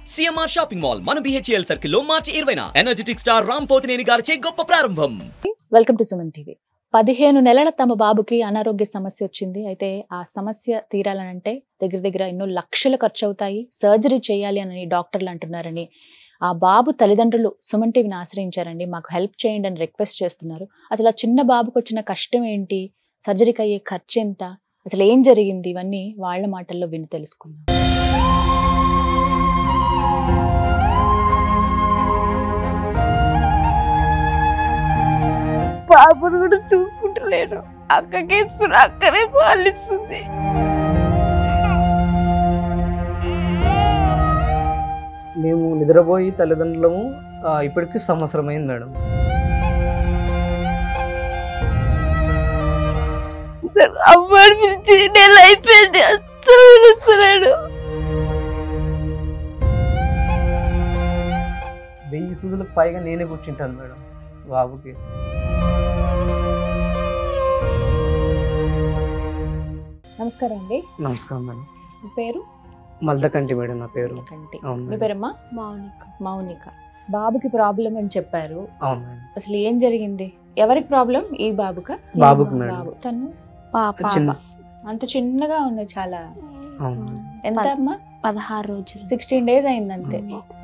CMR shopping mall మన BHEL circle లో మార్చి ఇరవైన ఎనర్జెటిక్ స్టార్ రామ్ పోతినేని గారిచే గొప్ప ప్రారంభం వెల్కమ్ టు సుమన్ టీవీ పదిహేను నెలల తమ బాబుకి అనారోగ్య సమస్య వచ్చింది అయితే ఆ సమస్య తీరాలనంటే దగ్గర దగ్గర ఎన్నో లక్షలు ఖర్చు అవుతాయి సర్జరీ చేయాలి అని డాక్టర్లు అంటున్నారని ఆ బాబు తల్లిదండ్రులు సుమన్ టీవీని ఆశ్రయించారండి మాకు హెల్ప్ చేయండి అని రిక్వెస్ట్ చేస్తున్నారు అసలు ఆ చిన్న బాబుకి వచ్చిన కష్టం ఏంటి సర్జరీకి అయ్యే ఖర్చు ఎంత అసలు ఏం జరిగింది ఇవన్నీ వాళ్ళ మాటల్లో విని తెలుసుకుందాం బాబును కూడా చూసుకుంటలేను అక్కకి ఇస్తున్నా అక్కనే పాలిస్తుంది మేము నిద్రపోయి తల్లిదండ్రులము ఆ, ఇప్పటికి సంవత్సరం అయింది మేడం అమ్మాడు పిలిచి నెల అయిపోయింది అస్సలు పిలుస్తున్నాడు వెయ్యి సూదులకు పైగా నేనే కూర్చుంటాను మేడం బాబుకి నమస్కారం అండి నమస్కారం మేడం మీ పేరు మల్దకంటి మేడం నా పేరు కంటి అవును మీ మేడం. పేరమ్మా మౌనిక మౌనిక బాబుకి ప్రాబ్లం అని చెప్పారు అవును మేడం అసలు ఏం జరిగింది ఎవరికి ప్రాబ్లం ఈ బాబుక బాబుకి మేడం. బాబు తను పాప చిన్న అంత చిన్నగా ఉంది చాలా అవును మేడం. ఎంత పద- అమ్మా పదహారు రోజులు సిక్స్టీన్ డేస్ అయిందంతే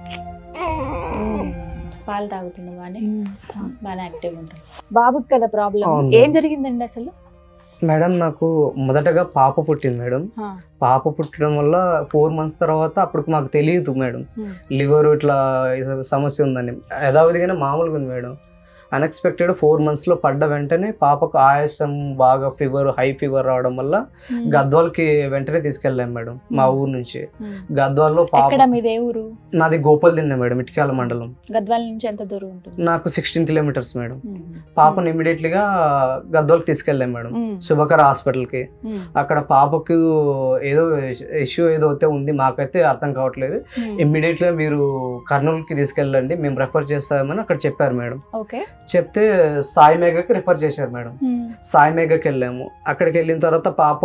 పాలు తాగుతుంది బానే బాగా యాక్టివ్ ఉంటుంది బాబుకి కదా ప్రాబ్లం అవును. ఏం జరిగిందండి అసలు మేడం నాకు మొదటగా పాప పుట్టింది మేడం హా. పాప పుట్టడం వల్ల ఫోర్ మంత్స్ తర్వాత అప్పుడు మాకు తెలియదు మేడం Hmm. లివర్ ఇట్లా ఈ సమస్య ఉందని యథావిధిగానే మామూలుగా ఉంది మేడం అన్ఎక్స్పెక్టెడ్ ఫోర్ మంత్స్లో పడ్డ వెంటనే పాపకు ఆయాసం బాగా ఫీవర్ హై ఫీవర్ రావడం వల్ల Hmm. గద్వాల్కి వెంటనే తీసుకెళ్ళాం మేడం మా Hmm. ఊరు నుంచి Hmm. గద్వాల్లో పాప ఎక్కడ మీదే ఊరు నాది గోపాల్ దిన్న మేడం ఇటికాల మండలం గద్వాల నుంచి ఎంత దూరం ఉంటుంది నాకు సిక్స్టీన్ కిలోమీటర్స్ మేడం Hmm. పాపను ఇమీడియట్లీ గా గద్వాల్కి తీసుకెళ్ళాం మేడం Hmm. శుభకర హాస్పిటల్కి Hmm. అక్కడ పాపకు ఏదో ఇష్యూ ఏదో అయితే ఉంది మాకైతే అర్థం కావట్లేదు Hmm. ఇమ్మీడియట్గా మీరు కర్నూలుకి తీసుకెళ్ళండి మేము రెఫర్ చేస్తామని అక్కడ చెప్పారు మేడం ఓకే చెప్తే సాయి మేఘకి రిఫర్ చేశారు మేడం Hmm. సాయి మేఘకి వెళ్ళాము అక్కడికి వెళ్ళిన తర్వాత పాప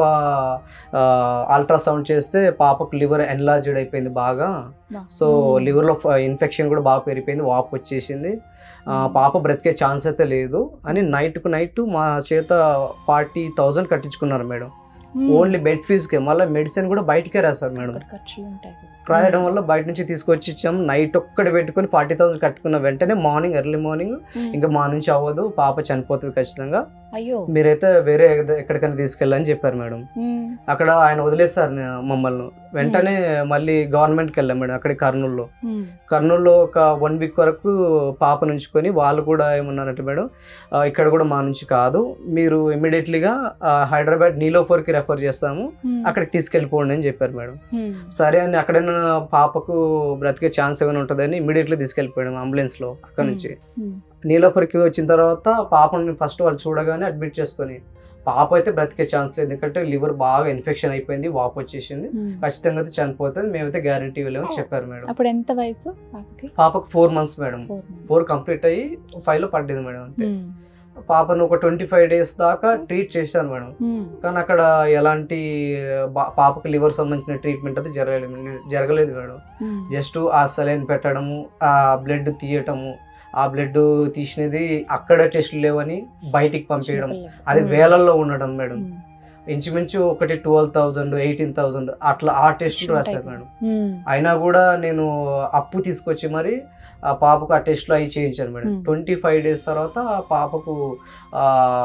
అల్ట్రాసౌండ్ చేస్తే పాపకు లివర్ ఎన్లార్జ్డ్ అయిపోయింది బాగా బా. So Hmm. లివర్లో ఇన్ఫెక్షన్ కూడా బాగా పెరిగిపోయింది వాపు వచ్చేసింది ఆ, Hmm. పాప బ్రతికే ఛాన్స్ అయితే లేదు అని నైట్కు నైట్ మా చేత ఫార్టీ థౌజండ్ కట్టించుకున్నారు మేడం Hmm. ఓన్లీ బెడ్ ఫీజుకే మళ్ళీ మెడిసిన్ కూడా బయటకే రాశారు మేడం అక్కడ ఖర్చులు ఉంటాయి కదా. రాయడం వల్ల బయట నుంచి తీసుకొచ్చి ఇచ్చాము నైట్ ఒక్కటి పెట్టుకొని ఫార్టీ థౌసండ్ కట్టుకున్న వెంటనే మార్నింగ్ ఎర్లీ మార్నింగ్ Hmm. ఇంకా మా నుంచి అవ్వదు పాప చనిపోతుంది ఖచ్చితంగా అయ్యో మీరైతే వేరే ఎక్కడ- ఎక్కడికైనా తీసుకెళ్ళని చెప్పారు మేడం Hmm. అక్కడ ఆయన వదిలేస్తారు నే- మమ్మల్ని వెంటనే మళ్ళీ గవర్నమెంట్కి వెళ్ళాం మేడం అక్కడ కర్నూలులో Hmm. కర్నూలులో ఒక వన్ వీక్ వరకు పాప ఉంచుకొని వాళ్ళు కూడా ఏమన్నారంటే మేడం ఆ, ఇక్కడ కూడా మా నుంచి కాదు మీరు ఇమీడియట్లీగా హైదరాబాద్ నీలోఫర్కి రెఫర్ చేస్తాము Hmm. అక్కడికి తీసుకెళ్ళిపోండి అని చెప్పారు మేడం Hmm. సరే అని అక్కడైనా పాపకు బ్రతికే ఛాన్స్ ఏమైనా ఉంటుందని ఇమీడియట్లీ తీసుకెళ్ళిపోయాడు అంబులెన్స్లో అక్కడ నుంచి Hmm. నీలోఫర్కి వచ్చిన తర్వాత పాపని ఫస్ట్ వాళ్ళు చూడగానే అడ్మిట్ చేసుకొని పాప అయితే బ్రతికే ఛాన్స్ లేదు ఎందుకంటే లివర్ బాగా ఇన్ఫెక్షన్ అయిపోయింది వాపు వచ్చేసింది Hmm. ఖచ్చితంగా అయితే చనిపోతుంది మేమైతే గ్యారంటీ వెళ్ళామని చెప్పారు మేడం అప్పుడు ఎంత వయసు పాపకి పాపకు four months madam Four months. Four complete అయ్యి ఫైవ్ లో పడ్డది మేడం అంతే Hmm. పాపను ఒక ట్వంటీ ఫైవ్ డేస్ దాకా ట్రీట్ చేశాను మేడం Hmm. కానీ అక్కడ ఎలాంటి బా- పాపకు లివర్ సంబంధించిన ట్రీట్మెంట్ అయితే జరగలేదు జరగలేదు మేడం Hmm. జస్ట్ ఆ సెలైన్ పెట్టడము ఆ బ్లడ్ తీయటము ఆ బ్లడ్ తీసినది అక్కడ టెస్టులు లేవని బయటికి పంపించడం అది Hmm. వేలల్లో ఉండడం మేడం Hmm. ఇంచుమించు ఒకటి ట్వెల్వ్ థౌజండ్ ఎయిటీన్ థౌజండ్ అట్లా ఆ టెస్టులు రాశారు మేడం Hmm. అయినా కూడా నేను అప్పు తీసుకొచ్చి మరి ఆ పాపకు ఆ టెస్ట్లో అవి చేయించాను madam Hmm. Twenty five days తర్వాత ఆ పాపకు ఆ,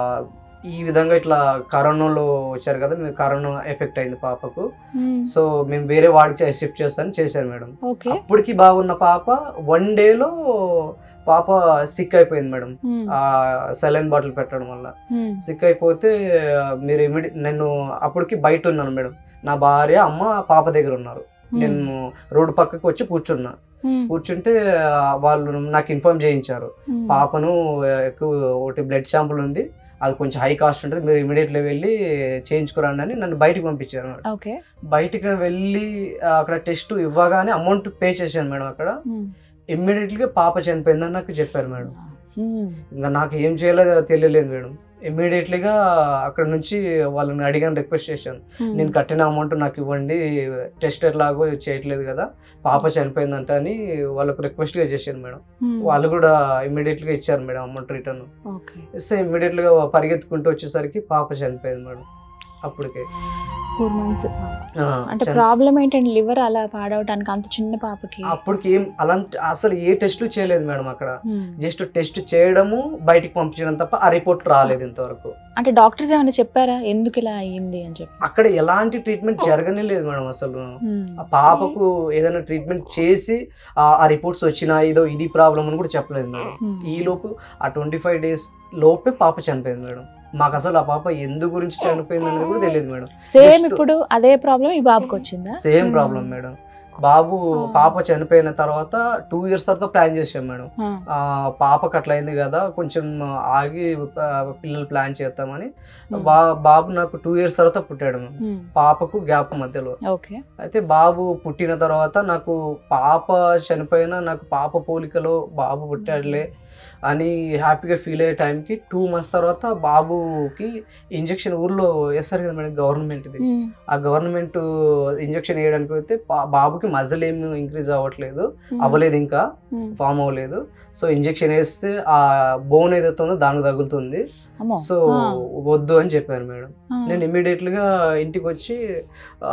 ఈ విధంగా ఇట్లా కరోనాలో వచ్చారు కదా మేము కరోనా ఎఫెక్ట్ అయింది పాపకు Hmm. సో మేము వేరే వాడికి షిఫ్ట్ చేస్తాను చేశాను మేడం ఓకే అప్పటికి బాగున్న పాప వన్ డేలో పాప సిక్ అయిపోయింది మేడం Hmm. ఆ సెలైన్ బాటిల్ పెట్టడం వల్ల Hmm. సిక్ అయిపోతే ఆ, మీరు ఇమీడియట్ నేను అప్పటికి బయట ఉన్నాను మేడం నా భార్య అమ్మ పాప దగ్గర ఉన్నారు నేను రోడ్డు పక్కకు వచ్చి కూర్చున్నా Hmm. కూర్చుంటే ఆ, వాళ్ళు నాకు ఇన్ఫార్మ్ చేయించారు Hmm. పాపను ఆ, ఎక్కువ ఒకటి బ్లడ్ శాంపుల్ ఉంది అది కొంచెం హై కాస్ట్ ఉంటుంది మీరు ఇమీడియట్లీ వెళ్ళి చేయించుకురండి అని నన్ను బయటికి పంపించారు మేడం ఓకే బయటికి వెళ్ళి ఆ, అక్కడ టెస్ట్ ఇవ్వగానే అమౌంట్ పే చేశాను మేడం అక్కడ Hmm. ఇమ్మీడియట్లీగా పాప చనిపోయిందని నాకు చెప్పారు మేడం ఉమ్. ఇంకా నాకు ఏం చేయాలో తెలియలేదు మేడం ఇమ్మీడియట్లీగా అక్కడ నుంచి వాళ్ళని అడిగాను రిక్వెస్ట్ చేశాను ఉమ్. నేను కట్టిన అమౌంట్ నాకు ఇవ్వండి టెస్ట్ ఎట్లాగో చేయట్లేదు కదా పాప చనిపోయిందంట అని వాళ్ళకు రిక్వెస్ట్గా చేశాను మేడం ఉమ్. వాళ్ళు కూడా ఇమ్మీడియట్గా ఇచ్చారు మేడం అమౌంట్ రిటర్న్ ఓకే ఇస్తే ఇమ్మీడియట్గా పరిగెత్తుకుంటూ వచ్చేసరికి పాప చనిపోయింది మేడం అప్పటికే ఫోర్ మంత్స్ ఆ, అంటే చని- ప్రాబ్లం ఏంటంటే లివర్ అలా పాడవడానికి అంత చిన్న పాపకి అప్పటికి ఏం అలాంటి అసలు ఏ టెస్ట్లు చేయలేదు మేడం అక్కడ ఉమ్. జస్ట్ టెస్ట్ చేయడము బయటికి పంపించడం తప్ప ఆ రిపోర్ట్ రాలేదు ఇంతవరకు అంటే డాక్టర్స్ ఏమైనా చెప్పారా ఎందుకు ఇలా అయ్యింది అని చెప్పి అక్కడ ఎలాంటి ట్రీట్మెంట్ జరగనే లేదు మేడం అసలు ఉమ్. ఆ పాపకు ఏదైనా ట్రీట్మెంట్ చేసి ఆ ఆ రిపోర్ట్స్ వచ్చినా ఏదో ఇది ప్రాబ్లం అని కూడా చెప్పలేదు మేడం ఉమ్. ఈ లోపు ఆ ట్వంటీ ఫైవ్ డేస్ లోపే పాప చనిపోయింది మేడం మాకు అసలు ఆ పాప ఎందు గురించి చనిపోయింది అనేది కూడా తెలియదు మేడం సేమ్ Just- ఇప్పుడు అదే ప్రాబ్లం ఈ బాబుకి వచ్చిందా సేమ్ Hmm. ప్రాబ్లం మేడం బాబు పాప చనిపోయిన తర్వాత టూ ఇయర్స్ తర్వాత ప్లాన్ చేసాం మేడం ఆ. ఆ, పాపకు అట్లా అయింది కదా కొంచెం ఆగి ఆ, పిల్లలు ప్లాన్ చేద్దామని ఉమ్. బా బాబు నాకు టూ ఇయర్స్ తర్వాత పుట్టాడు మేడం. ఉమ్. పాపకు గ్యాప్ మధ్యలో ఓకే అయితే బాబు పుట్టిన తర్వాత నాకు పాప చనిపోయినా నాకు పాప పోలికలో బాబు పుట్టాడులే అని హ్యాపీగా ఫీల్ అయ్యే టైంకి టూ మంత్స్ తర్వాత బాబుకి ఇంజెక్షన్ ఊర్లో వేస్తారు కదా మేడం గవర్నమెంట్ది ఉమ్. ఆ గవర్నమెంట్ ఇంజెక్షన్ వేయడానికి అయితే పా- బాబుకి మజల్ ఏమి ఇంక్రీజ్ అవ్వట్లేదు ఉమ్. అవ్వలేదు ఇంకా ఉమ్. ఫామ్ అవ్వలేదు సో ఇంజెక్షన్ వేస్తే ఆ బోన్ ఏదైతే ఉందో దానికి తగులుతుంది అమ్మో. సో ఆ. వద్దు అని చెప్పారు మేడం ఆ. నేను ఇమ్మీడియట్లీగా ఇంటికి వచ్చి ఆ,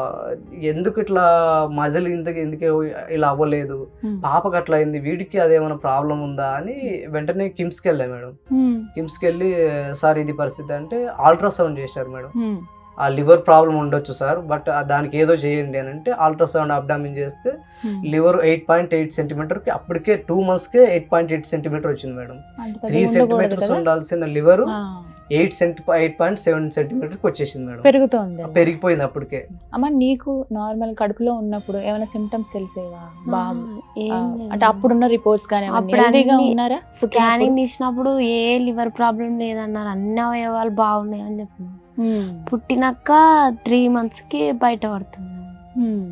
ఎందుకు ఇట్లా మజల్ ఇంతకి ఎందుకు ఇలా అవ్వలేదు ఉమ్. పాపకు అట్లా అయింది వీడికి అదేమైనా ప్రాబ్లం ఉందా అని వెంటనే కిమ్స్కి వెళ్ళా మేడం ఉమ్. కిమ్స్కి వెళ్ళి సార్ ఇది పరిస్థితి అంటే అల్ట్రాసౌండ్ చేశారు మేడం ఉమ్. ఆ లివర్ ప్రాబ్లం ఉండొచ్చు సార్ బట్ దానికి ఏదో చేయండి అని అంటే అల్ట్రాసౌండ్ అబ్డామిన్ చేస్తే ఉమ్. లివర్ ఎయిట్ పాయింట్ ఎయిట్ సెంటీమీటర్కి అప్పటికే టూ మంత్స్కే ఎయిట్ పాయింట్ ఎయిట్ సెంటీమీటర్ వచ్చింది మేడం అంత త్రీ పెద్దగా ఉండకూడదు సెంటీమీటర్స్ కదా? ఉండాల్సిన లివర్ ఆ. Eight centi eight point seven సెంటీమీటర్కి వచ్చేసింది మేడం పెరుగుతోంది అలా. పెరిగిపోయింది అప్పటికే అమ్మ నీకు నార్మల్ కడుపులో ఉన్నప్పుడు ఏమైనా సిమ్టమ్స్ తెలిసేవా బాబు ఏం ఆ, లేదు. అంటే అప్పుడున్న రిపోర్ట్స్ కానీ అప్పుడు హెల్దీగా అన్ని ఉన్నారా స్కానింగ్ తీసినప్పుడు ఏ లివర్ ప్రాబ్లం లేదన్నారు అన్ని అవయవాలు బాగున్నాయి అని చెప్పినారు ఉమ్. పుట్టినాక త్రీ మంత్స్ కి బయట పడుతుంది ఉమ్.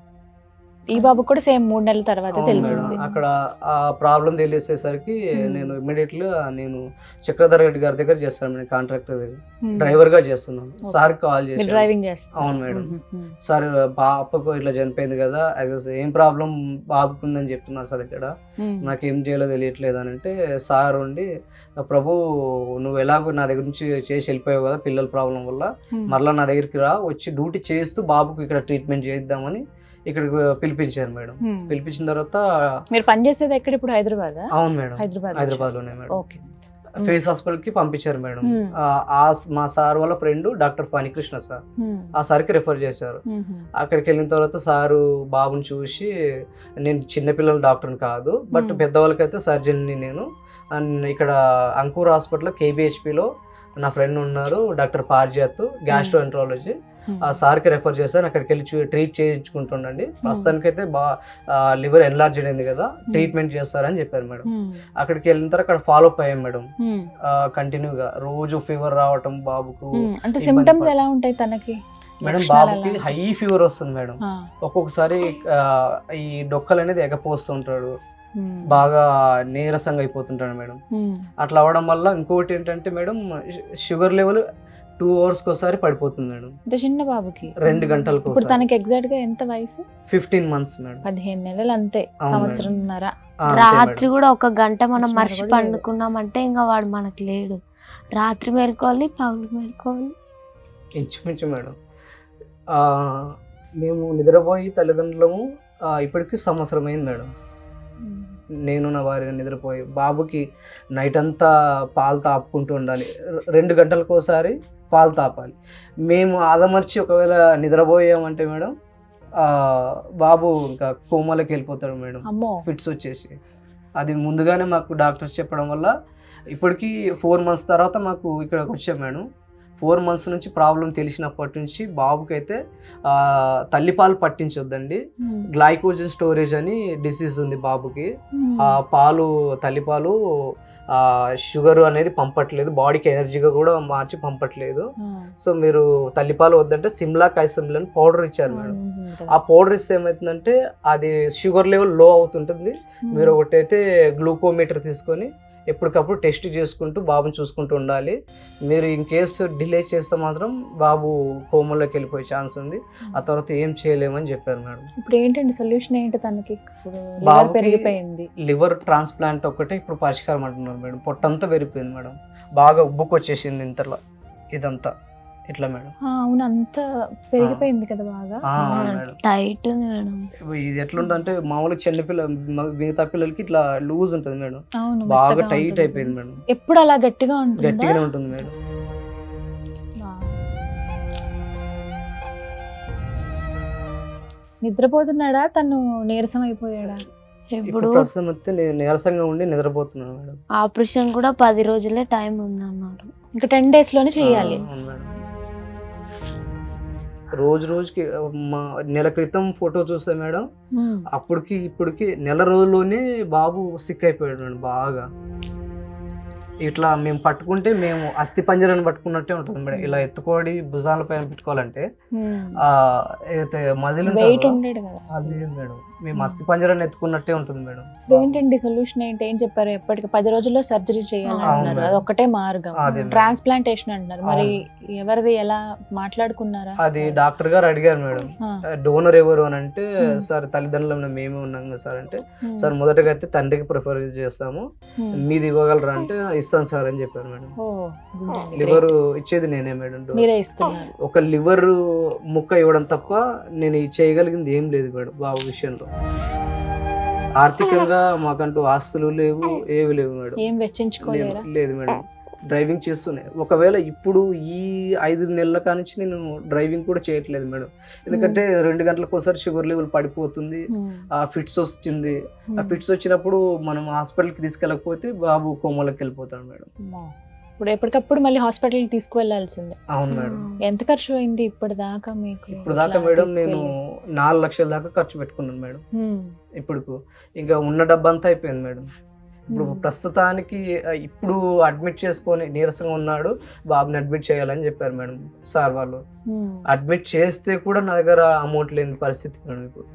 ఈ బాబు కూడా సేమ్ మూడు నెలల తర్వాత అవును తెలిసింది మేడం. అక్కడ ఆ ప్రాబ్లం తెలిసేసరికి Hmm. నేను ఇమ్మీడియట్గా నేను చక్రధర్ రెడ్డి గారి దగ్గర చేస్తాను మేడం కాంట్రాక్టర్ దగ్గర ఉమ్. డ్రైవర్ గా చేస్తున్నాను Okay. సార్ కాల్ మీరు చేసి డ్రైవింగ్ చేస్తారు అవును మేడం ఉమ్, ఉమ్, సార్ పాపకు ఇట్లా చనిపోయింది కదా అసలు ఏం ప్రాబ్లం బాబుకు ఉందని చెప్తున్నారు సార్ ఇక్కడ ఉమ్. నాకు ఏం చేయాలో తెలియట్లేదు అని అంటే సార్ ఉండి ప్రభు నువ్వు ఎలాగో నా దగ్గర నుంచి చేసి వెళ్ళిపోయావు కదా పిల్లల ప్రాబ్లం వల్ల ఉమ్. మరలా నా దగ్గరికి రా వచ్చి డ్యూటీ చేస్తూ బాబుకు ఇక్కడ ట్రీట్మెంట్ చేద్దామని ఇక్కడికి పిలిపించారు మేడం ఉమ్. పిలిపించిన తర్వాత మీరు పనిచేసేది ఎక్కడ ఇప్పుడు హైదరాబాద్ అవును మేడం హైదరాబాద్ హైదరాబాద్లోనే మేడం. ఓకే ఫేస్ హాస్పిటల్ కి పంపించారు మేడం Hmm. ఆ ఆ స్- మా సార్ వాళ్ళ ఫ్రెండ్ డాక్టర్ ఫణికృష్ణ సార్ ఉమ్. ఆ సార్కి రెఫర్ చేశారు ఉమ్. అక్కడికి వెళ్ళిన తర్వాత సారు బాబుని చూసి నేను చిన్నపిల్లల డాక్టర్ని కాదు బట్ Hmm. పెద్దవాళ్ళకైతే సర్జన్ని నేను అండ్ ఇక్కడ అంకూర్ హాస్పిటల్ కేబిహెచ్పిలో నా ఫ్రెండ్ ఉన్నారు డాక్టర్ పార్జాత్ గ్యాస్ట్రో ఎంట్రాలజీ ఉమ్. ఆ సార్కి రెఫర్ చేశాను అక్కడికి వెళ్ళి చూ- ట్రీట్ చేయించుకుంటుండండి ప్రస్తుతానికైతే బా లివర్ ఎన్లార్జ్ అయింది కదా ట్రీట్మెంట్ చేస్తారని చెప్పారు మేడం ఉమ్. అక్కడికి వెళ్ళిన తర్వాత అక్కడ ఫాలో అప్ అయ్యాం మేడం ఉమ్. కంటిన్యూగా రోజు ఫీవర్ రావటం బాబుకు ఉమ్. అంటే ఇబ్బంది సిమ్టమ్స్ పడ- ఎలా ఉంటాయి తనకి మేడం లక్షణాలు బాబుకి ఎలా? హై ఫీవర్ వస్తుంది మేడం ఆ. ఒక్కొక్కసారి ఆ, ఈ డొక్కలు అనేది ఎగపోస్తుంటాడు ఉమ్. బాగా నీరసంగా అయిపోతుంటాడు మేడం ఉమ్. అట్లా అవడం వల్ల ఇంకోటి ఏంటంటే మేడం షుగర్ లెవెల్ టూ అవర్స్కి ఒకసారి పడిపోతుంది మేడం ఇంత చిన్న బాబుకి రెండు గంటలకు ఇప్పుడు ఒకసారి. తనకి ఎగ్జాక్ట్ గా ఎంత వయసు ఫిఫ్టీన్ మంత్స్ మేడం పదిహేను నెలలు అంతే అవును సంవత్సరంన్నర ఆ, అంతే రాత్రి మేడం. కూడా ఒక గంట మనం అసలు మర్చి కూడా లేదు. పండుకున్నామంటే ఇంకా వాడు మనకు లేడు రాత్రి మేలుకోవాలి పగులు మేలుకోవాలి ఇంచుమించు మేడం ఆ, మేము నిద్రపోయి తల్లిదండ్రులము ఆ, ఇప్పటికి సంవత్సరం అయింది మేడం ఉమ్. నేను నా భార్య నిద్రపోయి బాబుకి నైట్ అంతా పాలు తాపుకుంటూ ఉండాలి రె- రెండు గంటలకు ఒకసారి పాలు తాపాలి మేము ఆదమర్చి ఒకవేళ నిద్రపోయామంటే మేడం ఆ, బాబు ఇంకా కోమలకి వెళ్ళిపోతాడు మేడం అమ్మో ఫిట్స్ వచ్చేసి అది ముందుగానే మాకు డాక్టర్స్ చెప్పడం వల్ల ఇప్పటికి ఫోర్ మంత్స్ తర్వాత మాకు ఇక్కడికి వచ్చాం మేడం ఫోర్ మంత్స్ నుంచి ప్రాబ్లం తెలిసినప్పటి నుంచి బాబుకైతే ఆ, తల్లిపాలు పట్టించొద్దండి ఉమ్. గ్లైకోజన్ స్టోరేజ్ అని డిసీజ్ ఉంది బాబుకి ఉమ్. ఆ పాలు తల్లిపాలు ఆ షుగర్ అనేది పంపట్లేదు బాడీకి ఎనర్జీగా కూడా మార్చి పంపట్లేదు ఆ. సో మీరు తల్లిపాలు వద్దంటే సిమ్లా కైసమిల్ అని పౌడర్ ఇచ్చారు మేడం ఉమ్. కదా. ఆ పౌడర్ ఇస్తే ఏమవుతుందంటే అది షుగర్ లెవెల్ లో అవుతుంటుంది ఉమ్. మీరు ఒకటైతే గ్లూకోమీటర్ తీసుకొని ఎప్పటికప్పుడు టెస్ట్ చేసుకుంటూ బాబుని చూసుకుంటూ ఉండాలి మీరు ఇన్ కేసు డిలే చేస్తే మాత్రం బాబు కోమలోకి వెళ్ళిపోయే ఛాన్స్ ఉంది ఆ తర్వాత ఏం చేయలేమని చెప్పారు మేడం ఇప్పుడు ఏంటండి సొల్యూషన్ ఏంటి తనకి ఇప్పుడు liver బాబుకి- పెరిగిపోయింది లివర్ ట్రాన్స్ప్లాంట్ ఒకటే ఇప్పుడు పరిష్కారం అంటున్నారు మేడం పొట్టంతా పెరిగిపోయింది మేడం బాగా ఉబ్బుకొచ్చేసింది ఇంతలో ఇదంతా ఇట్లా మేడం ఆ, అవును అంత పెరిగిపోయింది కదా బాగా ఆ, మేడం టైట్ ఉంది మేడం ఇది ఎట్లుందంటే మామూలుగా చిన్న పిల్ల మ- మిగతా పిల్లలకి ఇట్లా లూజ్ ఉంటుంది మేడం అవును బాగా మెత్తగా టైట్ ఉంటుంది. అయిపోయింది మేడం ఎప్పుడు అలా గట్టిగా ఉంటుందా గట్టిగానే ఉంటుంది మేడం బా. నిద్రపోతున్నాడా తను నీరసం అయిపోయాడా ఇప్పుడు ఇప్పుడు ప్రస్తుతం అయితే నేను నీరసంగా ఉండి నిద్రపోతున్నాను మేడం ఆపరేషన్ కూడా పది రోజులే టైం ఉంది అన్నారు ఇంకా టెన్ డేస్ లోనే చేయాలి ఆ, అవును మేడం రోజు రోజుకి మా నెల క్రితం ఫోటో చూస్తే మేడం ఉమ్. అప్పటికి ఇప్పటికి నెల రోజుల్లోనే బాబు సిక్ అయిపోయాడు మేడం బాగా ఇట్లా మేము పట్టుకుంటే మేము అస్థి పంజరాన్ని పట్టుకున్నట్టే ఉంటుంది మేడం ఇలా ఎత్తుకోడి భుజాల పైన పెట్టుకోవాలంటే ఉమ్. ఆ ఏదైతే మజిల్ వెయిట్ ఉండేది కదా లేదు మేడం మేము అస్థి పంజరాన్ని ఎత్తుకున్నట్టే ఉంటుంది మేడం ఇప్పుడు ఏంటండి సొల్యూషన్ ఏంటి ఏం చెప్పారు ఎప్పటికి పది రోజుల్లో సర్జరీ అవును చేయాలంటున్నారు మేడం. అది ఒక్కటే మార్గం అదే మేడం. ట్రాన్స్ప్లాంటేషన్ అంటున్నారు మరి ఎవరిది ఎలా మాట్లాడుకున్నారా అది డాక్టర్ గారు అడిగారు మేడం ఆ. డోనర్ ఎవరు అని అంటే Hmm. సార్ తల్లిదండ్రులు మేమే ఉన్నాం కదా సార్ అంటే ఉమ్. సార్ మొదటగా అయితే తండ్రికి ప్రిఫర్ చేస్తాము ఉమ్. మీది ఇవ్వగలరా అంటే ఇస్తాను సార్ అని చెప్పారు మేడం ఓ గుడ్ అండి, లివర్ ఇచ్చేది నేనే మేడం great. మీరే ఇస్తున్నారు ఒక లివర్ ముక్క ఇవ్వడం తప్ప నేను ఇది చేయగలిగింది ఏం లేదు మేడం బాబు విషయంలో ఆర్థికంగా మాకంటూ ఆస్తులు లేవు ఏవి లేవు మేడం ఏం వెచ్చించుకోలేరా లేదు- లేదు మేడం డ్రైవింగ్ చేస్తూనే ఒకవేళ ఇప్పుడు ఈ ఐదు నెలల కానించి నేను డ్రైవింగ్ కూడా చేయట్లేదు మేడం ఎందుకంటే రెండు గంటలకు ఒకసారి షుగర్ లెవెల్ పడిపోతుంది ఉమ్. ఆ ఫిట్స్ వస్తుంది ఆ ఉమ్. ఫిట్స్ వచ్చినప్పుడు మనం హాస్పిటల్కి తీసుకెళ్ళకపోతే బాబు కోమలోకి వెళ్ళిపోతాడు మేడం అమ్మో. ఇప్పుడు ఎప్పటికప్పుడు మళ్ళీ హాస్పిటల్ తీసుకువెళ్లాల్సిందే అవును మేడం ఎంత ఖర్చు అయింది ఇప్పటిదాకా మీకు ఇప్పుడు దాకా ఇట్లా మేడం నేను తీసుకెళ్ళి? నాలుగు లక్షల దాకా ఖర్చు పెట్టుకున్నాను మేడం ఉమ్. ఇప్పుడు ఇంకా ఉన్న డబ్బు అంతా అయిపోయింది మేడం ఇప్పుడు ఉమ్. ప్రస్తుతానికి ఆ, ఇప్పుడు అడ్మిట్ చేసుకొని నీరసంగా ఉన్నాడు బాబుని అడ్మిట్ చేయాలని చెప్పారు మేడం సార్ వాళ్ళు ఉమ్. అడ్మిట్ చేస్తే కూడా నా దగ్గర అమౌంట్ లేని పరిస్థితి మేడం ఇప్పుడు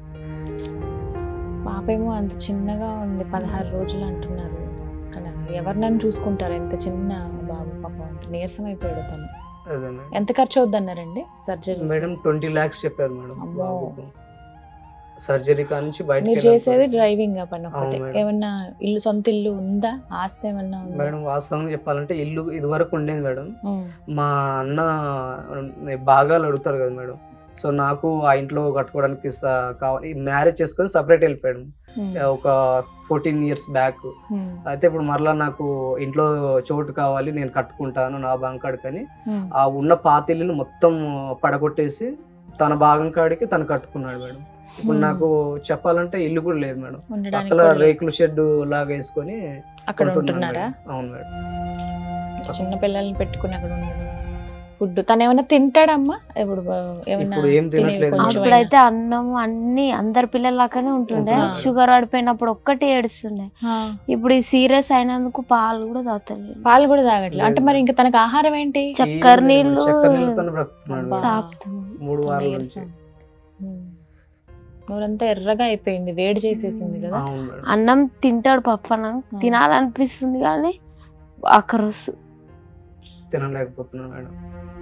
పాపేమో అంత చిన్నగా ఉంది పదహారు రోజులు అంటున్నారు కానీ ఎవరు నన్ను చూసుకుంటారు ఎంత చిన్న బాబు పాపం అంత నీరసం అయిపోయాడు తను అదే మేడం ఎంత ఖర్చు అవుద్ది అన్నారండి సర్జరీ మేడం ట్వంటీ ల్యాక్స్ చెప్పారు మేడం అమ్మో. బాబుకు సర్జరీ కానించి బయట మీరు చేసేది డ్రైవింగ్ ఆ పని ఒకటే అవును మేడం. ఏమన్నా ఇల్లు సొంత ఇల్లు ఉందా ఆస్తి ఏమన్నా ఉందా మేడం వాస్తవంగా చెప్పాలంటే ఇల్లు ఇది వరకు ఉండేది మేడం ఉమ్. మా అన్న భాగాలు అడుగుతారు కదా మేడం సో నాకు ఆ ఇంట్లో కట్టుకోవడానికి స- కావాలి మ్యారేజ్ చేసుకొని సపరేట్ వెళ్ళిపోయాడు ఉమ్. ఒక ఫోర్టీన్ ఇయర్స్ బ్యాక్ ఉమ్. అయితే ఇప్పుడు మరలా నాకు ఇంట్లో చోటు కావాలి నేను కట్టుకుంటాను నా భాగం కాడికని ఉమ్. ఆ ఉన్న పాతిల్లుని మొత్తం పడగొట్టేసి తన భాగం కాడికి తను కట్టుకున్నాడు మేడం ఇప్పుడు Hmm. నాకు చెప్పాలంటే ఇల్లు కూడా లేదు మేడం ఉండడానికి పక్కల కూడా లేదు. రేకుల షెడ్ లాగా వేసుకొని అక్కడ ఉంటున్నాను ఉంటున్నారా మేడం. అవును మేడం చిన్న పిల్లల్ని పెట్టుకుని అక్కడ ఉండడం ఫుడ్ తను ఏమన్నా తింటాడమ్మా ఇప్పుడు ఏమన్నా ఇప్పుడు ఏం తినేవి తినట్లేదు కొంచెం మేడం. అప్పుడైతే అన్నం అన్ని అందరి పిల్లలలాగానే ఉంటుండే ఆ. షుగర్ పడిపోయినప్పుడు ఒక్కటి ఏడుస్తుండే ఆ, ఇప్పుడు ఈ సీరియస్ అయినందుకు పాలు కూడా తాగుతలేదు పాలు కూడా తాగట్లేదు అంటే లేదు. మరి ఇంకా తనకు ఆహారం ఏంటి చక్కెర ఏం లేదు మేడం. నీళ్ళు చక్కెర నీళ్ళతో బ్రతుకుతున్నాడు అబ్బా. మేడం. తాగుతున్నాం మూడు వారాల నీరసం. నుంచి ఉమ్. నోరంతా ఎర్రగా అయిపోయింది వేడి చేసేసింది కదా అవును మేడం అన్నం తింటాడు పప్పన తినాలనిపిస్తుంది కానీ అక్కరొస్తు తినలేకపోతున్నాను మేడం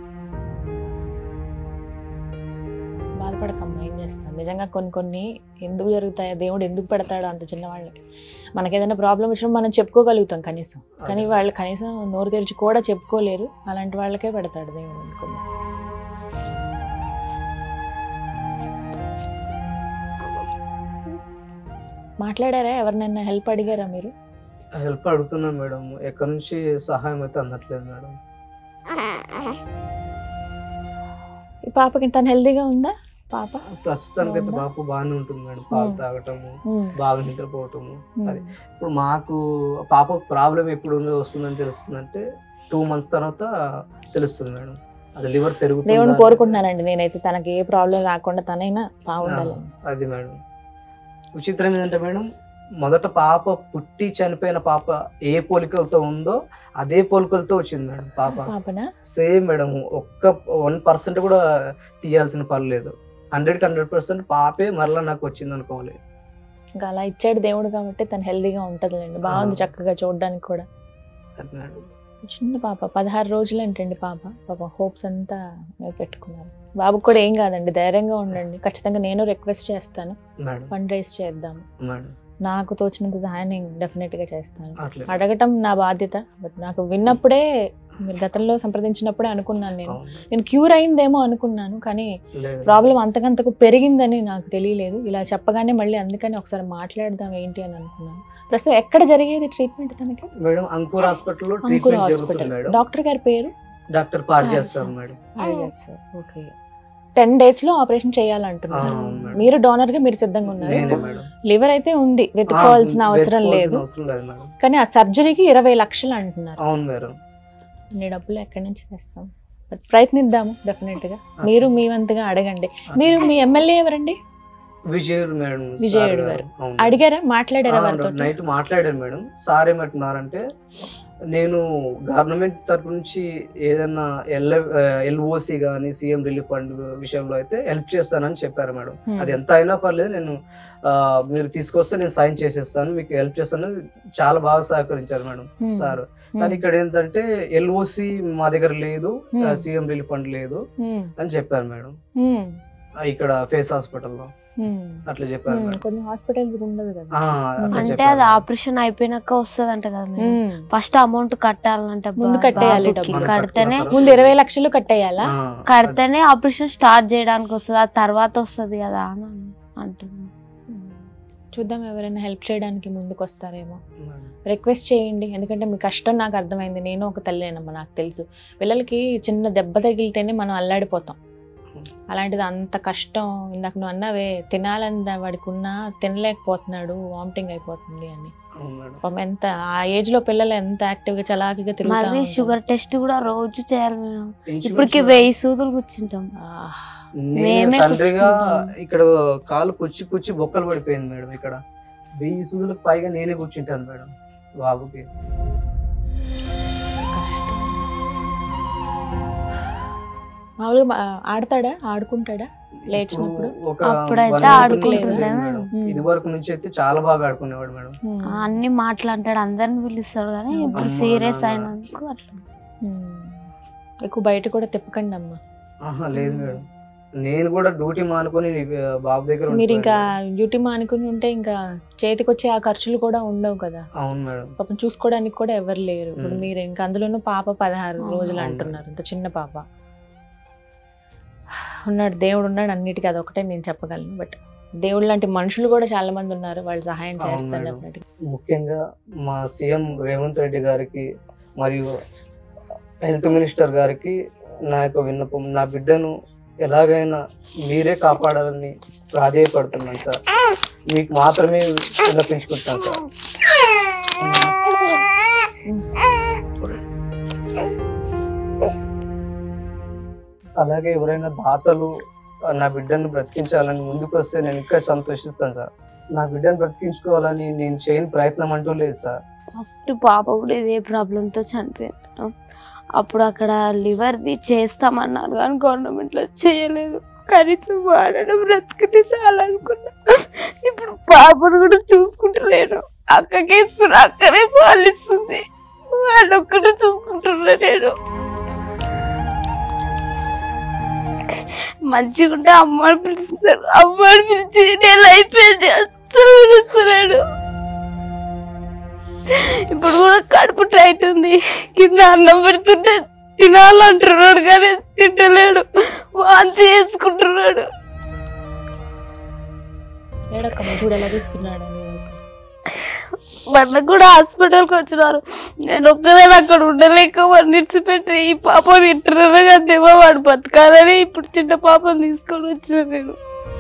బాధపడకమ్మా ఏం చేస్తాం నిజంగా కొన్ని కొన్ని ఎందుకు జరుగుతాయో దేవుడు ఎందుకు పెడతాడో అంత చిన్న వాళ్ళకి మనకి ఏదైనా ప్రాబ్లం వచ్చినప్పుడు మనం చెప్పుకోగలుగుతాం కనీసం కానీ అదే. వాళ్ళు కనీసం నోరు తెరిచి కూడా చెప్పుకోలేరు అలాంటి వాళ్ళకే పెడతాడు దేవుడు అనుకున్నా మాట్లాడారా ఎవరినైనా హెల్ప్ అడిగారా మీరు హెల్ప్ అడుగుతున్నాను మేడం ఎక్కడి నుంచి సహాయం అయితే అందట్లేదు మేడం ఈ పాపకి తను హెల్దీగా ఉందా పాప ప్రస్తుతానికి అయితే ఉందా? బాపు బాగానే ఉంటుంది మేడం పాలు Hmm. తాగటము ఉమ్, బాగా నిద్రపోవటము ఉమ్. అది. ఇప్పుడు మాకు పాప ప్రాబ్లం ఎప్పుడు ఉందో వస్తుందని తెలుస్తుందంటే టూ మంత్స్ తర్వాత తెలుస్తుంది మేడం అది లివర్ పెరుగుతుంది దేవుని కోరుకుంటున్నానండి నేనైతే తనకి ఏ ప్రాబ్లం రాకుండా తనైనా బాగుండాలి అది మేడం విచిత్రం ఏంటంటే మేడం మొదట పాప పుట్టి చనిపోయిన పాప ఏ పోలికలతో ఉందో అదే పోలికలతో వచ్చింది మేడం పాప పాపనా సేమ్ మేడం ఒక్క వన్ పర్సెంట్ కూడా తీయాల్సిన పని లేదు హండ్రెడ్ హండ్రెడ్ పర్సెంట్ పాపే మరలా నాకు వచ్చింది అనుకోవాలి ఇంకా అలా ఇచ్చాడు దేవుడు కాబట్టి తను హెల్దీగా ఉంటదిలేండి బాగుంది ఆ. చక్కగా చూడడానికి కూడా అది మేడం చిన్న పాప పదహారు రోజులు ఏంటండి పాప పాప హోప్స్ అంతా మీరు పెట్టుకున్నారు బాబుకు కూడా ఏం కాదండి ధైర్యంగా ఉండండి ఖచ్చితంగా నేను రిక్వెస్ట్ చేస్తాను మేడం ఫండ్ రైజ్ చేద్దాము మేడం నాకు తోచినంత సహాయం నేను డెఫినెట్ గా చేస్తాను అట్లే అడగటం నా బాధ్యత బట్ నాకు విన్నప్పుడే మీరు గతంలో సంప్రదించినప్పుడే అనుకున్నాను నేను అవును. నేను క్యూర్ అయిందేమో అనుకున్నాను కానీ లేదు. ప్రాబ్లం అంతకంతకు పెరిగిందని నాకు తెలియలేదు ఇలా చెప్పగానే మళ్ళీ అందుకని ఒకసారి మాట్లాడదాం ఏంటి అని అనుకున్నాను ప్రస్తుతం ఎక్కడ జరిగేది ట్రీట్మెంట్ తనకి మేడం అంకూర్ హాస్పిటల్లో అంకుర్ ట్రీట్మెంట్ జరుగుతుంది హాస్పిటల్ మేడం డాక్టర్ గారి పేరు డాక్టర్ పార్ చేస్తారు మేడం ఓకే టెన్ డేస్ లో ఆపరేషన్ చేయాలంటున్నారు ఆ, అవును మేడం. మీరు డోనర్ గా మీరు సిద్ధంగా ఉన్నారు నేనే మేడం లివర్ అయితే ఉంది వెతుక్కోవాల్సిన ఆ, అవసరం వెతుక్కోవాల్సిన లేదు అవసరం లేదు మేడం కానీ ఆ సర్జరీకి ఇరవై లక్షలు అంటున్నారు అవును మేడం అన్ని డబ్బులు ఎక్కడి నుంచి తెస్తాం బట్ ప్రయత్నిద్దాము డెఫినెట్ గా మీరు మీ వంతుగా అడగండి మీరు మీ ఎమ్మెల్యే ఎవరండి విజయుడు మేడం విజయుడు సార్ గారు. అవును. అడిగారా మాట్లాడారా ఆ, వారితో నైట్ మాట్లాడాను మేడం సార్ ఏమంటున్నారంటే నేను గవర్నమెంట్ తరపు నుంచి ఏదైనా ఎల్ ఎల్ఓసి కానీ సీఎం రిలీఫ్ ఫండ్ విషయంలో అయితే హెల్ప్ చేస్తానని చెప్పారు మేడం అది ఎంత అయినా పర్లేదు నేను ఆ, మీరు తీసుకొస్తే నేను సైన్ చేసేస్తాను మీకు హెల్ప్ చేస్తాను చాలా బాగా సహకరించారు మేడం సార్ కానీ ఇక్కడ ఏంటంటే ఎల్ఓసి మా దగ్గర లేదు Hmm. సీఎం రిలీఫ్ ఫండ్ లేదు అని చెప్పారు మేడం ఆ, ఇక్కడ ఫేస్ హాస్పిటల్లో అట్లా చెప్పారు మేడం కొన్ని హాస్పిటల్స్ ఉండదు కదా ఆ, అట్లా అంటే చెప్పారు అది మేడం. ఆపరేషన్ అయిపోయినాక వస్తుంది అంట కదా మేడం ఉమ్. ఫస్ట్ అమౌంట్ కట్టాలంట ముందు బా- కట్టేయాలి బాబుకి. డబ్బులు. కడితేనే ముందు ఇరవై లక్షలు కట్టేయాలా ఆ, కడితేనే ఆపరేషన్ స్టార్ట్ చేయడానికి వస్తుంది ఆ తర్వాత వస్తుంది కదా అని అన్- అంటున్నాను చూద్దాం ఎవరైనా హెల్ప్ చేయడానికి ముందుకు వస్తారేమో మేడం. రిక్వెస్ట్ చేయండి ఎందుకంటే మీ కష్టం నాకు అర్థమైంది నేను ఒక తల్లేనమ్మా నాకు తెలుసు పిల్లలకి చిన్న దెబ్బ తగిలితేనే మనం అల్లాడిపోతాం అలాంటిది అంత కష్టం ఇందాక నువ్వు అన్నావే తినాలని దా- వాడికి ఉన్నా తినలేకపోతున్నాడు వామిటింగ్ అయిపోతుంది అని అవును మేడం. పాపం ఎంత ఆ ఏజ్ లో పిల్లలు ఎంత యాక్టివ్ గా చలాకీగా తిరుగుతా మరి ఉంటారు. షుగర్ టెస్ట్ కూడా రోజు చేయాలి మేడం ఇన్సూరెన్స్ ఇప్పటికి మేడం. వెయ్యి సూదులు కూర్చుంటాం ఆహ్. నేను మేమే తండ్రిగా కూర్చుంటాం. ఇక్కడ కాలు కుచ్చి కుచ్చి బొక్కలు పడిపోయింది మేడం ఇక్కడ వెయ్యి సూదులకు పైగా నేనే కూర్చుంటాను మేడం బాబుకి మామూలుగా మా- ఆడతాడా ఆడుకుంటాడా లేచినప్పుడు ఇప్పుడు ఒక అప్పుడైతే one month నుంచి ఆడుకుంటుండే లేదు మేడం. మేడం. ఇది వరకు నుంచి అయితే చాలా బాగా ఆడుకునేవాడు మేడం ఉమ్. ఆ, అన్ని మాట్లాంటాడు అందరిని పిలుస్తాడు కానీ ఇప్పుడు అమ్మ, సీరియస్ నాన్న. అయినందుకు అట్లా ఉమ్. ఎక్కువ బయట కూడా తిప్పకండి అమ్మా ఆహా లేదు మేడం నేను కూడా డ్యూటీ మానుకొని ఆ, బాబు దగ్గర మీరు ఉండిపోయాను ఇంకా మేడం. డ్యూటీ మానుకుని ఉంటే ఇంకా చేతికి వచ్చే ఆ ఖర్చులు కూడా ఉండవు కదా అవును మేడం పాపం చూసుకోవడానికి కూడా ఎవరు లేరు ఇప్పుడు మ్మ్. మీరు ఇంకా అందులోనూ పాప పదహారు అవును. రోజులు అవును. అంటున్నారు ఇంత చిన్న పాప ఉన్నాడు దేవుడు ఉన్నాడు అన్నిటికీ అదొకటే నేను చెప్పగలను బట్ దేవుడు లాంటి మనుషులు కూడా చాలా మంది ఉన్నారు వాళ్ళు సహాయం అవును చేస్తారు మేడం. definitely. ముఖ్యంగా మా సీఎం రేవంత్ రెడ్డి గారికి మరియు హెల్త్ మినిస్టర్ గారికి నా యొక్క విన్నపం నా బిడ్డను ఎలాగైనా మీరే కాపాడాలని ప్రాధేయపడుతున్నాను సార్ మీకు మాత్రమే విన్నపించుకుంటాను సార్ అలాగే ఎవరైనా దాతలు నా బిడ్డను బ్రతికించాలని ముందుకు వస్తే నేను ఇంకా సంతోషిస్తాను సార్ నా బిడ్డను బ్రతికించుకోవాలని నేను చేయని ప్రయత్నం అంటూ లేదు సార్ ఫస్ట్ పాప కూడా ఇదే ప్రాబ్లంతో చనిపోయింది మేడం. అప్పుడు అక్కడ లివర్ది చేస్తామన్నారు కానీ గవర్నమెంట్ లో చేయలేదు కనీసం వాడను బ్రతికితే చాలా అనుకున్నా ఇప్పుడు పాపను కూడా చూసుకుంటలేను అక్కకే ఇస్తున్నా అక్కనే పాలిస్తుంది వాడొక్కడే చూసుకుంటున్నా నేను మంచిగా ఉంటే అమ్మని పిలుస్తాడు అమ్మని పిలిచి నేను అయిపోయింది అస్సలు పిలుస్తున్నాడు ఇప్పుడు కూడా కడుపు టైట్ ఉంది కింద అన్నం పెడుతుంటే తినాలంటున్నాడు కానీ తింటలేడు వాంతి చేసుకుంటున్నాడు ఏడక్కమ్మ చూడు ఎలా చూస్తున్నాడు అని మొన్న కూడా హాస్పిటల్కి వచ్చినారు నేను ఒక్కదాని అక్కడ ఉండలేక వాడిని విడిచిపెట్టి ఈ పాప ఇంటర్నల్ కదేమో వాడు బతకాలని ఇప్పుడు చిన్న పాపని తీసుకొని వచ్చిన నేను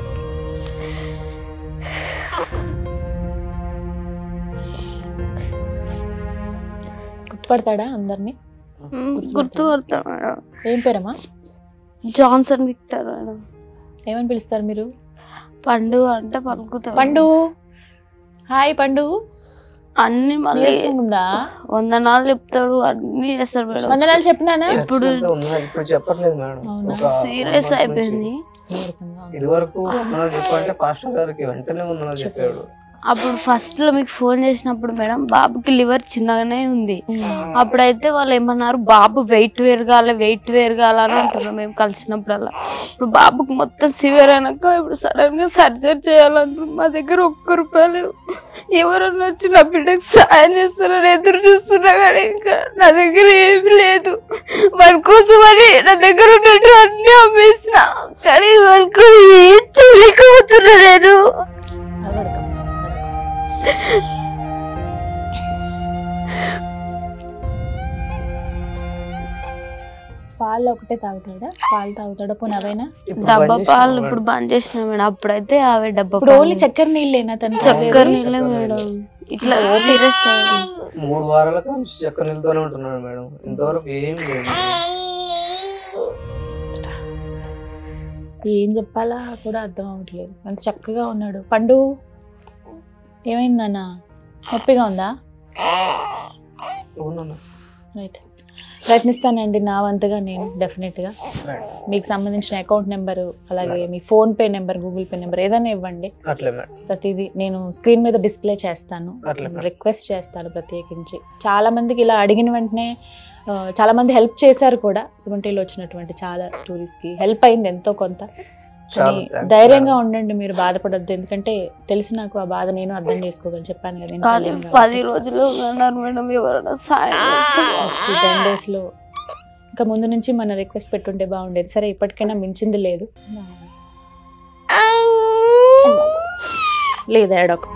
గుర్తుపడతాడా అందరినీ గుర్తుపడతాను మేడం ఏం పేరమ్మా జాన్సన్ విక్టర్ మేడం ఏమని పిలుస్తారు మీరు పండు అంటే పలుకుతాడు పండు హాయ్ పండు అన్ని మళ్ళీ నీరసం ఉందా వందనాలు చెప్తాడు అన్ని చేస్తాడు మేడం వందనాలు చెప్పినానా ఇప్పుడు ఖచ్చితంగా ఉన్నది. ఇప్పుడు చెప్పట్లేదు మేడం అవునా? ఒక సీరియస్ one month అయిపోయింది నుంచి. నీరసంగా ఉంది. ఇది వరకు ఉన్నది చెప్పంటే పాస్టర్ గారికి వెంటనే ఉన్నది చెప్పాడు అప్పుడు ఫస్ట్ లో మీకు ఫోన్ చేసినప్పుడు మేడం బాబుకి లివర్ చిన్నగానే ఉంది అప్పుడైతే వాళ్ళు ఏమన్నారు బాబు వెయిట్ పెరగాలి వెయిట్ పెరగాలి అని అంటున్నాం మేము కలిసినప్పుడల్లా ఇప్పుడు బాబుకి మొత్తం సివియర్ అయినాక ఇప్పుడు సడన్ గా సర్జరీ చేయాలంటున్నారు మా దగ్గర ఒక్క రూపాయలు లేవు. ఎవరన్నా వచ్చి నా బిడ్డకి సాయం చేస్తారని ఎదురు చూస్తున్నా కానీ ఇంకా నా దగ్గర ఏమీ లేదు వారి కోసం అని నా దగ్గర ఉన్నట్టు అన్ని అమ్మేసిన కానీ వరకు ఏం చేయలేకపోతున్నా నేను అలవడకం. పాలు ఒకటే తాగుతాడా పాలు తాగుతాడా పోనీ అవైనా ఇప్పుడు డబ్బా బంద్ పాలు చేసినాం ఇప్పుడు బంద్ చేసిన మేడం అప్పుడైతే అవే డబ్బా ఇప్పుడు పాలు. ఓన్లీ చక్కెర నీళ్ళేనా తను చక్కెర తాగేది? నీళ్ళే మేడం ఇట్లా సీరియస్ మేడం. మూడు వారాల నుంచి చక్కెర నీళ్ళతోనే ఉంటున్నాడు మేడం ఇంతవరకు ఏం లేదు ఏం చెప్పాలా కూడా అర్థం అవ్వట్లేదు అంత చక్కగా ఉన్నాడు పండు ఏమైంది నాన్న నొప్పిగా ఉందా అవునన్నా. రైట్ ప్రయత్నిస్తానండి నా వంతుగా నేను డెఫినెట్గా మీకు సంబంధించిన అకౌంట్ నెంబరు అలాగే మీ PhonePe number Google Pay number ఏదైనా ఇవ్వండి అట్లే మేడం ప్రతిదీ నేను స్క్రీన్ మీద డిస్ప్లే చేస్తాను అట్లే మేడం. రిక్వెస్ట్ చేస్తాను ప్రత్యేకించి చాలా మందికి ఇలా అడిగిన వెంటనే ఆ, చాలా మంది హెల్ప్ చేశారు కూడా సుమంటిలో వచ్చినటువంటి చాలా స్టోరీస్ కి హెల్ప్ అయింది ఎంతో కొంత చాలా కానీ thanks ధైర్యంగా మేడం. ఉండండి మీరు బాధపడొద్దు ఎందుకంటే తెలిసి నాకు ఆ బాధ నేను అర్థం చేసుకోగలను చెప్పాను కదా కానీ పది రోజులు అన్నారు మేడం ఎవరైనా సాయం చేస్తే టెన్ డేస్ లో ఇంకా ముందు నుంచి మన రిక్వెస్ట్ పెట్టుంటే బాగుండేది సరే ఇప్పటికైనా మించింది లేదు లేదు ఏడొక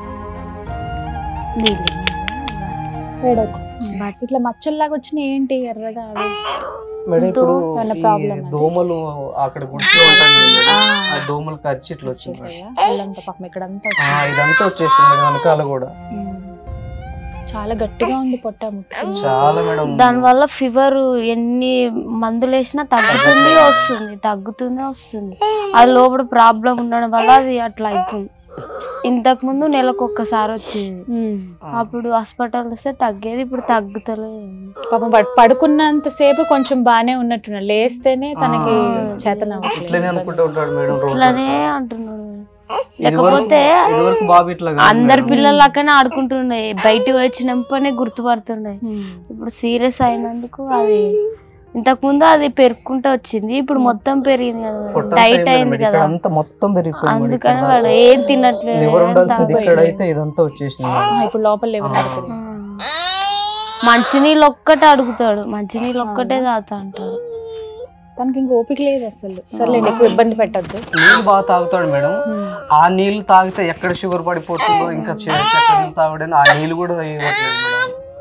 ఏడొక ఇట్లా మచ్చల్లాగా వచ్చినాయి ఏంటి ఎర్రగా అవి మేడం ఇప్పుడు ఏమన్నా ఈ problem అది? దోమలు అక్కడ గుడిలో ఉంటాయి మేడం. ఆ. ఆ దోమలు ఖర్చు ఇట్లా వచ్చింది మేడం. వచ్చేసాయా వాళ్ళంతా పాపం ఇక్కడంతా ఆ, వచ్చింది. ఇదంతా వచ్చేసింది మేడం వెనకాల కూడా ఉమ్. చాలా గట్టిగా ఉంది పొట్ట ముట్టుకున్నా చాలా మేడం దాని వల్ల ఫీవర్ ఎన్ని మందులు వేసినా తగ్గుతుంది వస్తుంది తగ్గుతుంది వస్తుంది అది లోపల ప్రాబ్లం ఉండడం వల్ల అది అట్లా అవుతుంది ఇంతకు ముందు నెలకు ఒక్కసారి వచ్చేది ఉమ్. అప్పుడు హాస్పిటల్ వస్తే తగ్గేది ఇప్పుడు తగ్గుతలేదు పాపం పడు- పడుకున్నంత సేపు కొంచెం బానే ఉన్నట్టున్నాడు లేస్తేనే తనకి ఆ. చేతన ఇట్లనే అనుకుంటూ ఉంటాడు మేడం రోజు ఇట్లానే అంటున్నాడు ఇదివరకు- లేకపోతే ఇదివరకు బాబు ఇట్లా కాదు అందరు మేడం. పిల్లలకనే ఆడుకుంటున్నాయి బయటకు వచ్చినప్పుడే గుర్తుపడుతున్నాయి ఇప్పుడు సీరియస్ అయినందుకు అది ఇంతకు ముందు అది పెరుక్కుంటూ వచ్చింది ఇప్పుడు మొత్తం పెరిగింది కదా పొట్ట టైట్ అంతా అయింది ఇక్కడ కదా అంతా మొత్తం పెరిగిపోయింది మేడం. అందుకని ఇక్కడ వాడు ఏం తినట్లేదు లివర్ ఏం ఉండాల్సింది తాగట్లేదు. ఇక్కడ అయితే ఇదంతా వచ్చేసింది మేడం. ఆ, ఇప్పుడు లోపల లేవు ఆ. ఆ. మంచినీళ్ళు ఒక్కటే అడుగుతాడు మంచినీళ్ళు ఒక్కటే తాగుతా అంటాడు తనకి ఇంక ఓపిక లేదు అసలు సర్లేండి ఎక్కువ ఇబ్బంది పెట్టద్దు నీళ్ళు బాగా తాగుతాడు మేడం ఆ నీళ్ళు తాగితే ఎక్కడ షుగర్ పడిపోతుందో ఇంకా చె- చక్కెర నీళ్ళు తాగడని ఆ నీళ్ళు కూడా ఇవ్వట్లేదు మేడం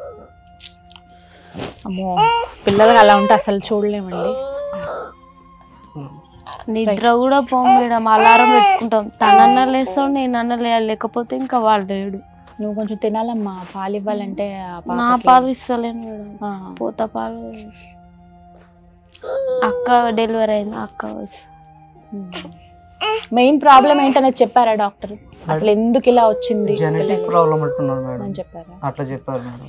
అమ్మో పిల్లలకి అలా ఉంటే అసలు చూడలేమండి నిద్ర కూడా పోం మేడం అలారం పెట్టుకుంటాం తనన్న లేస్తాడు నేనన్న లేయాలి లేకపోతే ఇంకా వాడు లేడు నువ్వు కొంచెం తినాలమ్మా పాలు ఇవ్వాలంటే ఆ నా పాపకి- పాలు ఇస్తలేను మేడం ఆ, పూత పాలు అక్క డెలివరీ అయింది అక్క వచ్చి మెయిన్ ప్రాబ్లం ఏంటనేది చెప్పారా డాక్టర్ అసలు ఎందుకు ఇలా వచ్చింది జెనెటిక్ పిల్లలకి? ప్రాబ్లం అంటున్నాడు మేడం అని చెప్పారా అట్లా చెప్పారు మేడం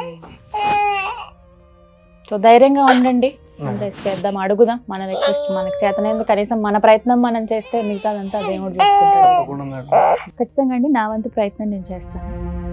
సో ధైర్యంగా ఉండండి మనం రెస్ట్ చేద్దాం అడుగుదాం మన రిక్వెస్ట్ మనకి చేతనైంది కనీసం మన ప్రయత్నం మనం చేస్తే మిగతాదంతా దేవుడు చూసుకుంటాడు తప్పకుండా మేడం ఖచ్చితంగా అండి నా వంతు ప్రయత్నం నేను చేస్తాను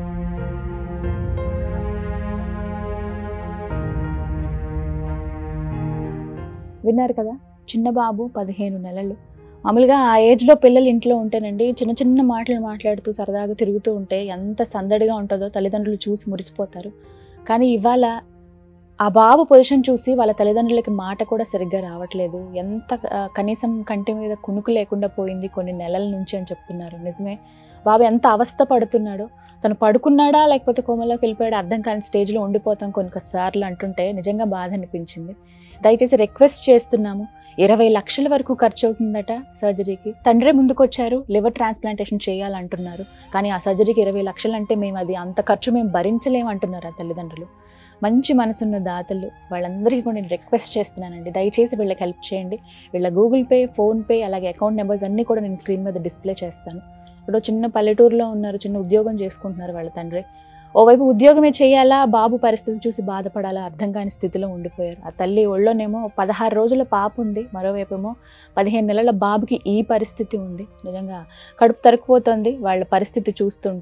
విన్నారు కదా చిన్న బాబు పదిహేను నెలలు మామూలుగా ఆ ఏజ్లో పిల్లలు ఇంట్లో ఉంటేనండి చిన్న చిన్న మాటలు మాట్లాడుతూ సరదాగా తిరుగుతూ ఉంటే ఎంత సందడిగా ఉంటుందో తల్లిదండ్రులు చూసి మురిసిపోతారు కానీ ఇవాళ ఆ బాబు పొజిషన్ చూసి వాళ్ళ తల్లిదండ్రులకి మాట కూడా సరిగ్గా రావట్లేదు ఎంత ఆ, కనీసం కంటి మీద కునుకు లేకుండా పోయింది కొన్ని నెలల నుంచి అని చెప్తున్నారు నిజమే బాబు ఎంత అవస్థ పడుతున్నాడో తను పడుకున్నాడా లేకపోతే కోమలోకి వెళ్ళిపోయాడా అర్థం కాని స్టేజ్లో ఉండిపోతాం కొన్నిసార్లు అంటుంటే నిజంగా బాధ అనిపించింది దయచేసి రిక్వెస్ట్ చేస్తున్నాము ఇరవై లక్షల వరకు ఖర్చు అవుతుందట సర్జరీకి తండ్రే ముందుకు వచ్చారు లివర్ ట్రాన్స్ప్లాంటేషన్ చేయాలంటున్నారు కానీ ఆ సర్జరీకి ఇరవై లక్షలు అంటే మేము అది అంత ఖర్చు మేము భరించలేమంటున్నారు ఆ తల్లిదండ్రులు మంచి మనసున్న దాతలు వాళ్ళందరికీ కూడా నేను రిక్వెస్ట్ చేస్తున్నానండి దయచేసి వీళ్ళకి హెల్ప్ చేయండి వీళ్ళ గూగుల్ పే ఫోన్పే అలాగే అకౌంట్ నెంబర్స్ అన్నీ కూడా నేను స్క్రీన్ మీద డిస్ప్లే చేస్తాను ఇప్పుడు చిన్న పల్లెటూరులో ఉన్నారు చిన్న ఉద్యోగం చేసుకుంటున్నారు వాళ్ళ తండ్రి ఓవైపు ఉద్యోగమే చేయాలా బాబు పరిస్థితి చూసి బాధపడాలా అర్థం కాని స్థితిలో ఉండిపోయారు ఆ తల్లి ఒళ్ళోనేమో పదహారు రోజుల పాప ఉంది మరోవైపు ఏమో పదిహేను నెలల బాబుకి ఈ పరిస్థితి ఉంది నిజంగా కడుపు తరుక్కుపోతుంది వాళ్ళ పరిస్థితి చూస్తుంటే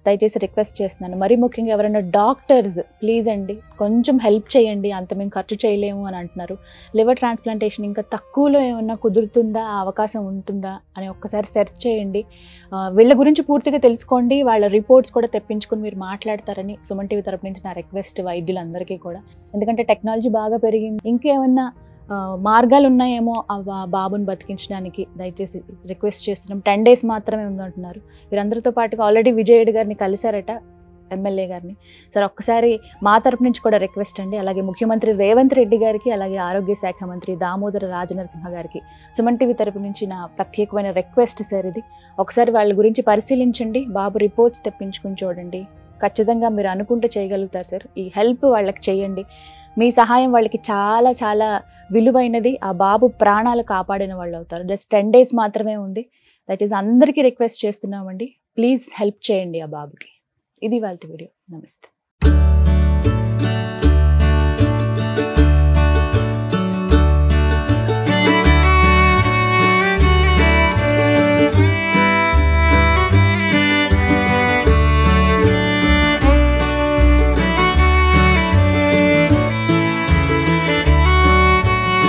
దయచేసి రిక్వెస్ట్ చేస్తున్నాను మరీ ముఖ్యంగా ఎవరైనా డాక్టర్స్ ప్లీజ్ అండి కొంచెం హెల్ప్ చేయండి అంత మేము ఖర్చు చేయలేము అని అంటున్నారు లివర్ ట్రాన్స్ప్లాంటేషన్ ఇంకా తక్కువలో ఏమన్నా కుదురుతుందా ఆ అవకాశం ఉంటుందా అని ఒక్కసారి సెర్చ్ చేయండి ఆ, వీళ్ళ గురించి పూర్తిగా తెలుసుకోండి వాళ్ళ రిపోర్ట్స్ కూడా తెప్పించుకొని మీరు మాట్లాడతారని సుమన్ టీవీ తరపు నుంచి నా రిక్వెస్ట్ వైద్యులందరికీ కూడా ఎందుకంటే టెక్నాలజీ బాగా పెరిగింది ఇంకేమన్నా ఆ, మార్గాలు ఉన్నాయేమో ఆ బా- బాబుని బతికించడానికి దయచేసి రిక్వెస్ట్ చేస్తున్నాం టెన్ డేస్ మాత్రమే ఉందంటున్నారు వీరందరితో పాటుగా ఆల్రెడీ విజయుడు గారిని కలిశారట ఎమ్మెల్యే గారిని సార్ ఒక్కసారి మా తరపు నుంచి కూడా రిక్వెస్ట్ అండి అలాగే ముఖ్యమంత్రి రేవంత్ రెడ్డి గారికి అలాగే ఆరోగ్య శాఖ మంత్రి దామోదర రాజనరసింహ గారికి సుమన్ టీవీ తరపు నుంచి నా ప్రత్యేకమైన రిక్వెస్ట్ సార్ ఇది ఒకసారి వాళ్ళ గురించి పరిశీలించండి బాబు రిపోర్ట్స్ తెప్పించుకుని చూడండి ఖచ్చితంగా మీరు అనుకుంటే చేయగలుగుతారు సార్ ఈ హెల్ప్ వాళ్ళకి చేయండి మీ సహాయం వాళ్ళకి చాలా చాలా విలువైనది ఆ బాబు ప్రాణాలు కాపాడిన వాళ్ళు అవుతారు జస్ట్ టెన్ డేస్ మాత్రమే ఉంది దట్ ఈస్ అందరికీ రిక్వెస్ట్ చేస్తున్నామండి ప్లీజ్ హెల్ప్ చేయండి ఆ బాబుకి ఇది వాళ్ళ వీడియో నమస్తే